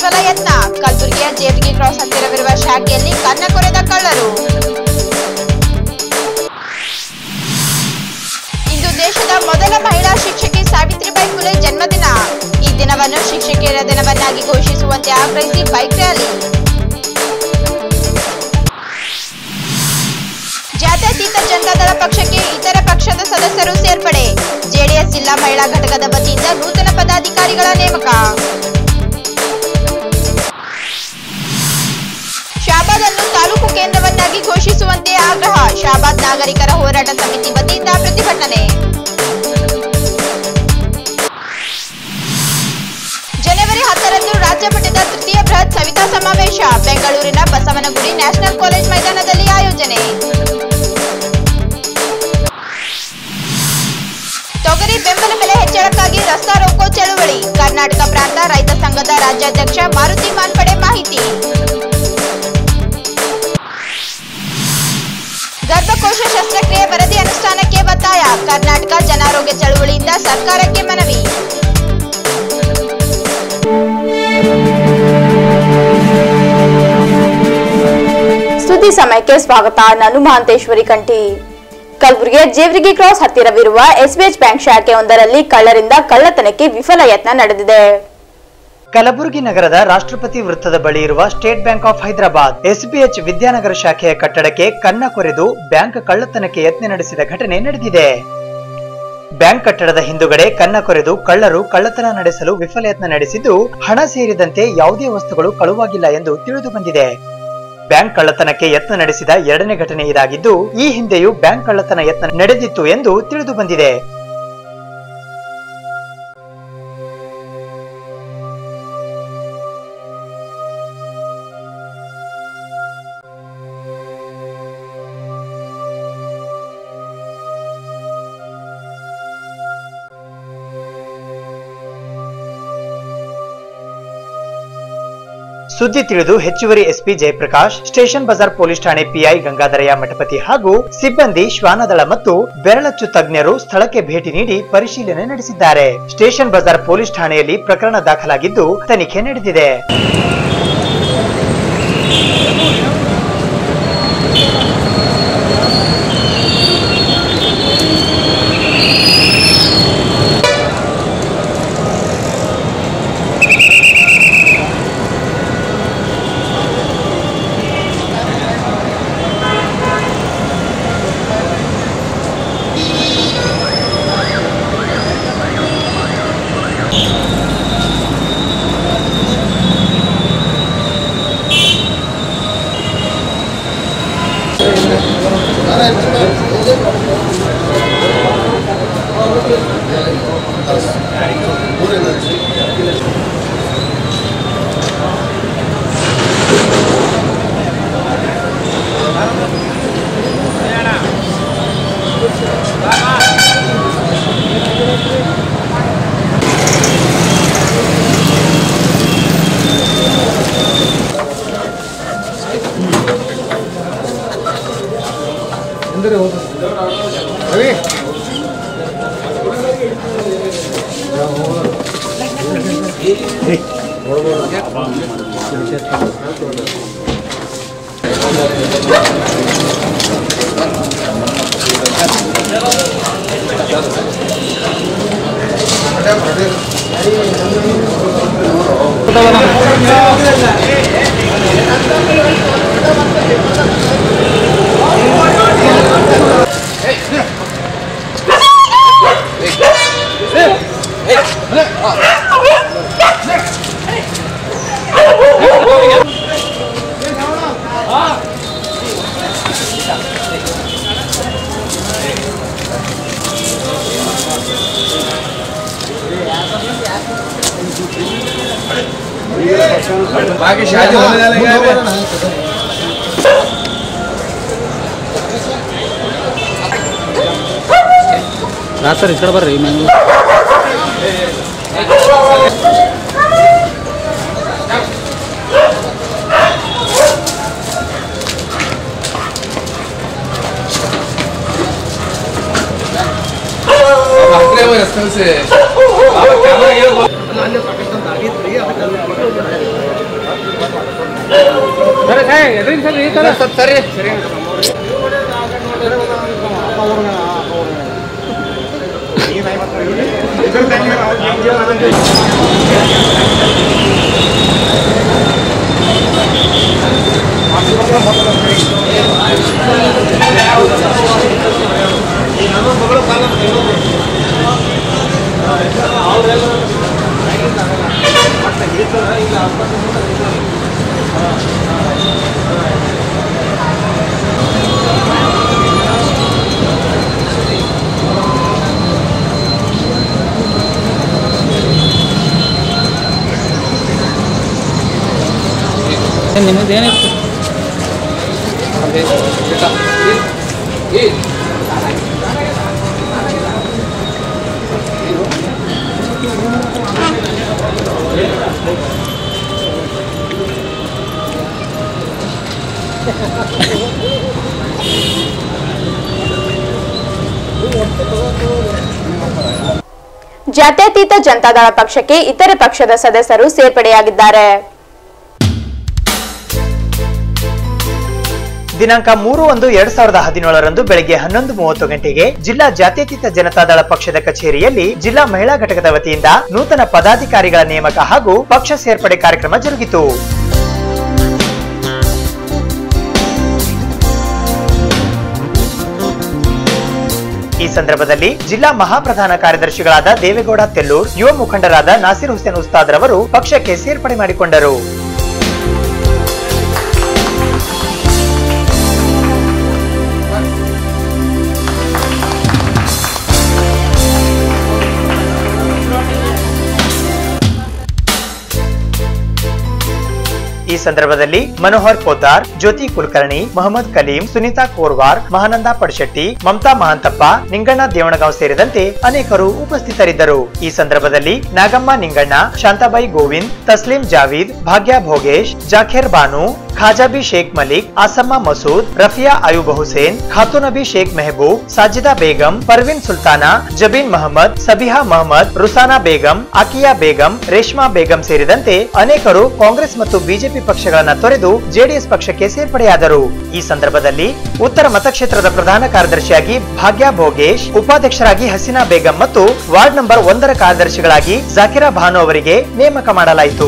ವಿಫಲ ಯತ್ನ ಕಲಬುರಗಿಯ ಜೇವರ್ಗಿ ಕ್ರಾಸ್ ಹತ್ತಿರವಿರುವ ಶಾಖೆಯಲ್ಲಿ ಕನ್ನ ಕೊರೆದ ಕಳ್ಳರು ಇಂದು ದೇಶದ ಮೊದಲ ಮಹಿಳಾ ಶಿಕ್ಷಕಿ ಸಾವಿತ್ರಿಬಾಯಿ ಫುಲೆ ಜನ್ಮದಿನ ಈ ದಿನವನ್ನು ಶಿಕ್ಷಕಿಯರ ದಿನವನ್ನಾಗಿ ಘೋಷಿಸುವಂತೆ ಆಗ್ರಹಿಸಿ ಬೈಕ್ ರ್ಯಾಲಿ ಜಾತ್ಯತೀತ ಜನತಾದಳ ಪಕ್ಷಕ್ಕೆ ಇತರ ಪಕ್ಷದ ಸದಸ್ಯರು ಸೇರ್ಪಡೆ ಜೆಡಿಎಸ್ ಜಿಲ್ಲಾ ಮಹಿಳಾ ಘಟಕದ ವತಿಯಿಂದ ನೂತನ ಪದಾಧಿಕಾರಿಗಳ ನೇಮಕ ಶಾಬಾದ್ ಅನ್ನು ತಾಲೂಕು ಕೇಂದ್ರವನ್ನಾಗಿ ಘೋಷಿಸುವಂತೆ ಆಗ್ರಹ ಶಾಬಾದ್ ನಾಗರಿಕರ ಹೋರಾಟ ಸಮಿತಿ ವತಿಯಿಂದ ಪ್ರತಿಭಟನೆ ಜನವರಿ ಹತ್ತರಂದು ರಾಜ್ಯ ಮಟ್ಟದ ತೃತೀಯ ಬೃಹತ್ ಸವಿತಾ ಸಮಾವೇಶ ಬೆಂಗಳೂರಿನ ಬಸವನಗುಡಿ ನ್ಯಾಷನಲ್ ಕಾಲೇಜ್ ಮೈದಾನದಲ್ಲಿ ಆಯೋಜನೆ ತೊಗರಿ ಬೆಂಬಲ ಬೆಲೆ ಹೆಚ್ಚಳಕ್ಕಾಗಿ ರಸ್ತಾ ರೋಕೋ ಚಳುವಳಿ ಕರ್ನಾಟಕ ಪ್ರಾಂತ ರೈತ ಸಂಘದ ರಾಜ್ಯಾಧ್ಯಕ್ಷ ಮಾರುತಿ ಮಾನ್ಪಡೆ ಮಾಹಿತಿ ಗರ್ಭಕೋಶ ಶಸ್ತ್ರಕ್ರಿಯೆ ವರದಿ ಅನುಷ್ಠಾನಕ್ಕೆ ಒತ್ತಾಯ ಕರ್ನಾಟಕ ಜನಾರೋಗ್ಯ ಚಳುವಳಿಯಿಂದ ಸರ್ಕಾರಕ್ಕೆ ಮನವಿ ಸುದ್ದಿ ಸಮಯಕ್ಕೆ ಸ್ವಾಗತ ನಾನು ಮಹಾಂತೇಶ್ವರಿ ಕಂಠಿ ಕಲಬುರಗಿಯ ಜೇವರ್ಗಿ ಕ್ರಾಸ್ ಹತ್ತಿರವಿರುವ ಎಸ್ಬಿಎಚ್ ಬ್ಯಾಂಕ್ ಶಾಖೆಯೊಂದರಲ್ಲಿ ಕಳ್ಳರಿಂದ ಕಳ್ಳತನಕ್ಕೆ ವಿಫಲ ಯತ್ನ ನಡೆದಿದೆ ಕಲಬುರಗಿ ನಗರದ ರಾಷ್ಟ್ರಪತಿ ವೃತ್ತದ ಬಳಿ ಇರುವ State Bank of Hyderabad SBH Vidyanagar ಶಾಖೆಯ ಕಟ್ಟಡಕ್ಕೆ ಕನ್ನ ಕೊರೆದು ಬ್ಯಾಂಕ್ ಕಳ್ಳತನಕ್ಕೆ ಯತ್ನ ನಡೆಸಿದ ಘಟನೆ ನಡೆದಿದೆ ಬ್ಯಾಂಕ್ ಕಟ್ಟಡದ ಹಿಂದುಗಡೆ ಕನ್ನ ಕೊರೆದು ಕಳ್ಳರು ಕಳ್ಳತನ ನಡೆಸಲು ವಿಫಲ ಯತ್ನ ನಡೆಸಿದ್ದು ಹಣ ಸೇರಿದಂತೆ ಯಾವುದೇ ವಸ್ತುಗಳು ಕಳುವಾಗಿಲ್ಲ ಎಂದು ತಿಳಿದು ಬಂದಿದೆ ಬ್ಯಾಂಕ್ ಕಳ್ಳತನಕ್ಕೆ ಯತ್ನ ನಡೆಸಿದ ಎರಡನೇ ಘಟನೆ ಇದಾಗಿದ್ದು ಈ ಹಿಂದೆಯೂ ಬ್ಯಾಂಕ್ ಕಳ್ಳತನ ಯತ್ನ ನಡೆದಿತ್ತು ಎಂದು ತಿಳಿದು ಬಂದಿದೆ ಸುದ್ದಿ ತಿಳಿದು ಹೆಚ್ಚುವರಿ SP Jayaprakash Station Bazar police ಠಾಣೆ ಪಿಐ ಗಂಗಾಧರಯ್ಯ ಮಠಪತಿ ಹಾಗೂ ಸಿಬ್ಬಂದಿ ಶ್ವಾನದಳ ಮತ್ತು ಬೆರಳಚ್ಚು ತಜ್ಞರು ಸ್ಥಳಕ್ಕೆ ಭೇಟಿ ನೀಡಿ ಪರಿಶೀಲನೆ ನಡೆಸಿದ್ದಾರೆ ಸ್ಟೇಷನ್ ಬಜಾರ್ ಪೊಲೀಸ್ ಠಾಣೆಯಲ್ಲಿ ಪ್ರಕರಣ ದಾಖಲಾಗಿದ್ದು ತನಿಖೆ ನಡೆದಿದೆ बाकी शादी होने वाले हैं ನಾ ಸರ್ ಈ ಕಡೆ ಬರ್ರಿ ನಾನು अपने वो स्थल से बाबा कैमरा ये बोल- ಸರಿ ಸರಿ ನಿಮ್ಮದು ಏನಿತ್ತು ಜಾತ್ಯತೀತ ಜನತಾದಳ ಪಕ್ಷಕ್ಕೆ ಇತರೆ ಪಕ್ಷದ ಸದಸ್ಯರು ಸೇರ್ಪಡೆಯಾಗಿದ್ದಾರೆ ದಿನಾಂಕ ಮೂರು ಒಂದು ಎರಡ್ ಸಾವಿರದ ಹದಿನೇಳರಂದು ಬೆಳಗ್ಗೆ ಹನ್ನೊಂದು ಮೂವತ್ತು ಗಂಟೆಗೆ ಜಿಲ್ಲಾ ಜಾತ್ಯತೀತ ಜನತಾದಳ ಪಕ್ಷದ ಕಚೇರಿಯಲ್ಲಿ ಜಿಲ್ಲಾ ಮಹಿಳಾ ಘಟಕದ ವತಿಯಿಂದ ನೂತನ ಪದಾಧಿಕಾರಿಗಳ ನೇಮಕ ಹಾಗೂ ಪಕ್ಷ ಸೇರ್ಪಡೆ ಕಾರ್ಯಕ್ರಮ ಜರುಗಿತು ಈ ಸಂದರ್ಭದಲ್ಲಿ ಜಿಲ್ಲಾ ಮಹಾಪ್ರಧಾನ ಕಾರ್ಯದರ್ಶಿಗಳಾದ ದೇವೇಗೌಡ ತೆಲ್ಲೂರ್ ಯುವ ಮುಖಂಡರಾದ ನಾಸಿರ್ ಹುಸೇನ್ ಉಸ್ತಾದ್ ರವರು ಪಕ್ಷಕ್ಕೆ ಸೇರ್ಪಡೆ ಮಾಡಿಕೊಂಡರು ಈ ಸಂದರ್ಭದಲ್ಲಿ ಮನೋಹರ್ ಪೋದ್ದಾರ್ ಜ್ಯೋತಿ ಕುಲಕರ್ಣಿ ಮೊಹಮ್ಮದ್ ಕಲೀಂ ಸುನೀತಾ ಕೋರ್ವಾರ್ ಮಹಾನಂದ ಪಡಶೆಟ್ಟಿ ಮಮತಾ ಮಹಾಂತಪ್ಪ ನಿಂಗಣ್ಣ ದೇವಣಗಾಂವ್ ಸೇರಿದಂತೆ ಅನೇಕರು ಉಪಸ್ಥಿತರಿದ್ದರು ಈ ಸಂದರ್ಭದಲ್ಲಿ ನಾಗಮ್ಮ ನಿಂಗಣ್ಣ ಶಾಂತಾಬಾಯಿ ಗೋವಿಂದ್ ತಸ್ಲಿಂ ಜಾವೀದ್ ಭಾಗ್ಯ ಭೋಗೇಶ್ ಜಾಖೇರ್ ಬಾನು ಖಾಜಾಬಿ ಶೇಖ್ ಮಲಿಕ್ ಆಸಮ್ಮ ಮಸೂದ್ ರಫಿಯಾ ಅಯೂಬ್ ಹುಸೇನ್ ಖಾತೂನಬಿ ಶೇಖ್ ಮೆಹಬೂಬ್ ಸಾಜಿದಾ ಬೇಗಂ ಪರ್ವಿನ್ ಸುಲ್ತಾನಾ ಜಬೀನ್ ಮಹಮ್ಮದ್ ಸಬಿಹಾ ಮಹಮ್ಮದ್ ರುಸಾನಾ ಬೇಗಂ ಆಕಿಯಾ ಬೇಗಂ ರೇಷ್ಮಾ ಬೇಗಂ ಸೇರಿದಂತೆ ಅನೇಕರು ಕಾಂಗ್ರೆಸ್ ಮತ್ತು ಬಿಜೆಪಿ ಪಕ್ಷಗಳನ್ನ ತೊರೆದು ಜೆಡಿಎಸ್ ಪಕ್ಷಕ್ಕೆ ಸೇರ್ಪಡೆಯಾದರು ಈ ಸಂದರ್ಭದಲ್ಲಿ ಉತ್ತರ ಮತಕ್ಷೇತ್ರದ ಪ್ರಧಾನ ಕಾರ್ಯದರ್ಶಿಯಾಗಿ ಭಾಗ್ಯ ಭೋಗೇಶ್ ಉಪಾಧ್ಯಕ್ಷರಾಗಿ ಹಸೀನಾ ಬೇಗಂ ಮತ್ತು ವಾರ್ಡ್ ನಂಬರ್ ಒಂದರ ಕಾರ್ಯದರ್ಶಿಗಳಾಗಿ ಜಾಕಿರಾ ಭಾನು ಅವರಿಗೆ ನೇಮಕ ಮಾಡಲಾಯಿತು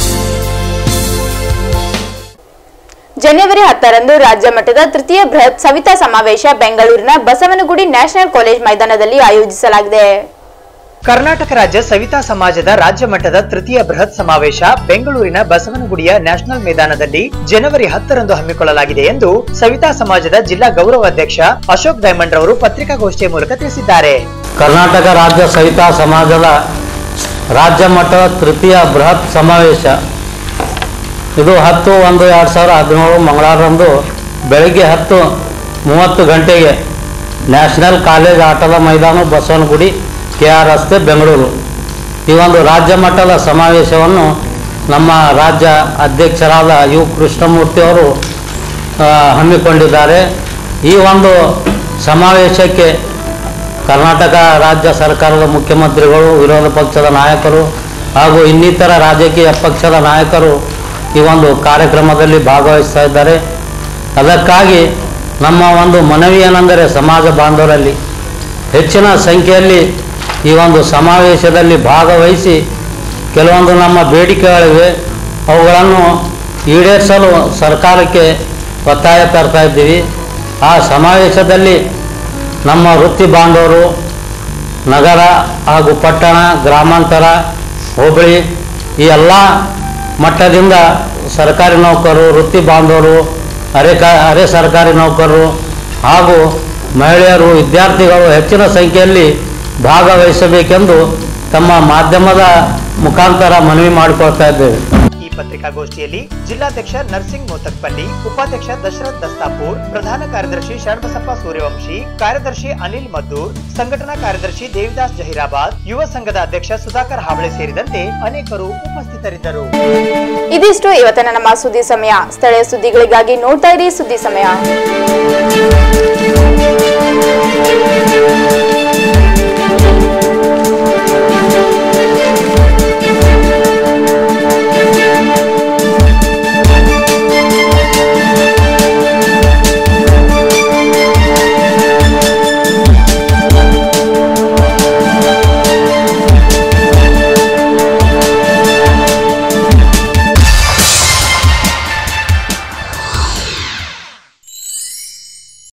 ಜನವರಿ ಹತ್ತರಂದು ರಾಜ್ಯ ಮಟ್ಟದ ತೃತೀಯ ಬೃಹತ್ ಸವಿತಾ ಸಮಾವೇಶ ಬೆಂಗಳೂರಿನ ಬಸವನಗುಡಿ ನ್ಯಾಷನಲ್ ಕಾಲೇಜ್ ಮೈದಾನದಲ್ಲಿ ಆಯೋಜಿಸಲಾಗಿದೆ ಕರ್ನಾಟಕ ರಾಜ್ಯ ಸವಿತಾ ಸಮಾಜದ ರಾಜ್ಯ ಮಟ್ಟದ ತೃತೀಯ ಬೃಹತ್ ಸಮಾವೇಶ ಬೆಂಗಳೂರಿನ ಬಸವನಗುಡಿಯ ನ್ಯಾಷನಲ್ ಮೈದಾನದಲ್ಲಿ ಜನವರಿ ಹತ್ತರಂದು ಹಮ್ಮಿಕೊಳ್ಳಲಾಗಿದೆ ಎಂದು ಸವಿತಾ ಸಮಾಜದ ಜಿಲ್ಲಾ ಗೌರವ ಅಧ್ಯಕ್ಷ ಅಶೋಕ್ ಡೈಮಂಡ್ ರವರು ಪತ್ರಿಕಾಗೋಷ್ಠಿಯ ಮೂಲಕ ತಿಳಿಸಿದ್ದಾರೆ ಕರ್ನಾಟಕ ರಾಜ್ಯ ಸವಿತಾ ಸಮಾಜದ ರಾಜ್ಯ ಮಟ್ಟದ ತೃತೀಯ ಬೃಹತ್ ಸಮಾವೇಶ ಇದು ಹತ್ತು ಒಂದು ಎರಡು ಸಾವಿರ ಹದಿನೇಳು ಮಂಗಳವಾರರಂದು ಬೆಳಗ್ಗೆ ಹತ್ತು ಮೂವತ್ತು ಗಂಟೆಗೆ ನ್ಯಾಷನಲ್ ಕಾಲೇಜ್ ಆಟದ ಮೈದಾನ ಬಸವನಗುಡಿ ಕೆ ಆರ್ ರಸ್ತೆ ಬೆಂಗಳೂರು ಈ ಒಂದು ರಾಜ್ಯ ಮಟ್ಟದ ಸಮಾವೇಶವನ್ನು ನಮ್ಮ ರಾಜ್ಯ ಅಧ್ಯಕ್ಷರಾದ ಯು ಕೃಷ್ಣಮೂರ್ತಿ ಅವರು ಆ, ಹಮ್ಮಿಕೊಂಡಿದ್ದಾರೆ ಈ ಒಂದು ಸಮಾವೇಶಕ್ಕೆ ಕರ್ನಾಟಕ ರಾಜ್ಯ ಸರ್ಕಾರದ ಮುಖ್ಯಮಂತ್ರಿಗಳು ವಿರೋಧ ಪಕ್ಷದ ನಾಯಕರು ಹಾಗೂ ಇನ್ನಿತರ ರಾಜಕೀಯ ಪಕ್ಷದ ನಾಯಕರು ಈ ಒಂದು ಕಾರ್ಯಕ್ರಮದಲ್ಲಿ ಭಾಗವಹಿಸ್ತಾ ಇದ್ದಾರೆ ಅದಕ್ಕಾಗಿ ನಮ್ಮ ಒಂದು ಮನವಿ ಏನೆಂದರೆ ಸಮಾಜ ಬಾಂಧವರಲ್ಲಿ ಹೆಚ್ಚಿನ ಸಂಖ್ಯೆಯಲ್ಲಿ ಈ ಒಂದು ಸಮಾವೇಶದಲ್ಲಿ ಭಾಗವಹಿಸಿ ಕೆಲವೊಂದು ನಮ್ಮ ಬೇಡಿಕೆಗಳಿವೆ ಅವುಗಳನ್ನು ಈಡೇರಿಸಲು ಸರ್ಕಾರಕ್ಕೆ ಒತ್ತಾಯ ತರ್ತಾ ಇದ್ದೀವಿ ಆ ಸಮಾವೇಶದಲ್ಲಿ ನಮ್ಮ ವೃತ್ತಿ ಬಾಂಧವರು ನಗರ ಹಾಗೂ ಪಟ್ಟಣ ಗ್ರಾಮಾಂತರ ಹೋಬಳಿ ಈ ಎಲ್ಲ ಮಟ್ಟದಿಂದ ಸರ್ಕಾರಿ ನೌಕರರು ವೃತ್ತಿ ಬಾಂಧವರು ಅರೆ ಕ ಅರೆ ಸರ್ಕಾರಿ ನೌಕರರು ಹಾಗೂ ಮಹಿಳೆಯರು ವಿದ್ಯಾರ್ಥಿಗಳು ಹೆಚ್ಚಿನ ಸಂಖ್ಯೆಯಲ್ಲಿ ಭಾಗವಹಿಸಬೇಕೆಂದು ತಮ್ಮ ಮಾಧ್ಯಮದ ಮುಖಾಂತರ ಮನವಿ ಮಾಡಿಕೊಳ್ತಾ ಇದ್ದೇವೆ ಈ ಪತ್ರಿಕಾಗೋಷ್ಠಿಯಲ್ಲಿ ಜಿಲ್ಲಾಧ್ಯಕ್ಷ ನರ್ಸಿಂಗ್ ಮೋತಕ್ಪಲ್ಲಿ ಉಪಾಧ್ಯಕ್ಷ ದಶರಥ್ ದಸ್ತಾಪುರ್ ಪ್ರಧಾನ ಕಾರ್ಯದರ್ಶಿ ಶರಣಬಸಪ್ಪ ಸೂರ್ಯವಂಶಿ ಕಾರ್ಯದರ್ಶಿ ಅನಿಲ್ ಮದ್ದೂರ್ ಸಂಘಟನಾ ಕಾರ್ಯದರ್ಶಿ ದೇವಿದಾಸ್ ಜಹೀರಾಬಾದ್ ಯುವ ಸಂಘದ ಅಧ್ಯಕ್ಷ ಸುಧಾಕರ್ ಹಾವಳೆ ಸೇರಿದಂತೆ ಅನೇಕರು ಉಪಸ್ಥಿತರಿದ್ದರು ಇದಿಷ್ಟು ಇವತ್ತಿನ ನಮ್ಮ ಸುದ್ದಿ ಸಮಯ ಸ್ಥಳೀಯ ಸುದ್ದಿಗಳಿಗಾಗಿ ನೋಡ್ತಾ ಇರಿ ಸುದ್ದಿ ಸಮಯ